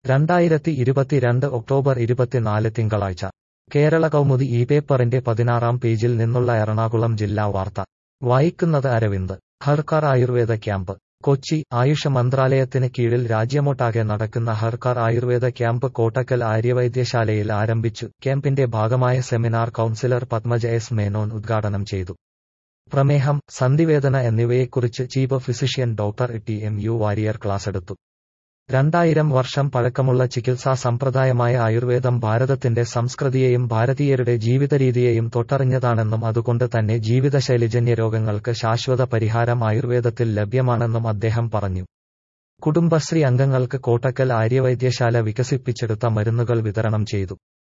രണ്ടായിരത്തി ഇരുപത്തിരണ്ട് ഒക്ടോബർ ഇരുപത്തിനാല് തിങ്കളാഴ്ച കേരള കൗമുദി ഈ പേപ്പറിന്റെ പതിനാറാം പേജിൽ നിന്നുള്ള എറണാകുളം ജില്ലാ വാർത്ത വായിക്കുന്നത് അരവിന്ദ് ഹർക്കാർ ആയുർവേദ ക്യാമ്പ് കൊച്ചി ആയുഷ മന്ത്രാലയത്തിന് കീഴിൽ രാജ്യമൊട്ടാകെ നടക്കുന്ന ഹർക്കാർ ആയുർവേദ ക്യാമ്പ് കോട്ടക്കൽ ആര്യവൈദ്യശാലയിൽ ആരംഭിച്ചു ക്യാമ്പിന്റെ ഭാഗമായ seminar councillor Padmaja S Menon ഉദ്ഘാടനം ചെയ്തു പ്രമേഹം സന്ധിവേദന എന്നിവയെക്കുറിച്ച് chief physician doctor T M U Warrier ക്ലാസെടുത്തു രണ്ടായിരം വർഷം പഴക്കമുള്ള ചികിത്സാ സമ്പ്രദായമായ ആയുർവേദം ഭാരതത്തിന്റെ സംസ്കൃതിയെയും ഭാരതീയരുടെ ജീവിതരീതിയെയും തൊട്ടറിഞ്ഞതാണെന്നും അതുകൊണ്ട് തന്നെ ജീവിതശൈലിജന്യ രോഗങ്ങൾക്ക് ശാശ്വത പരിഹാരം ആയുർവേദത്തിൽ ലഭ്യമാണെന്നും അദ്ദേഹം പറഞ്ഞു കുടുംബശ്രീ അംഗങ്ങൾക്ക് കോട്ടക്കൽ ആര്യവൈദ്യശാല വികസിപ്പിച്ചെടുത്ത മരുന്നുകൾ വിതരണം ചെയ്തു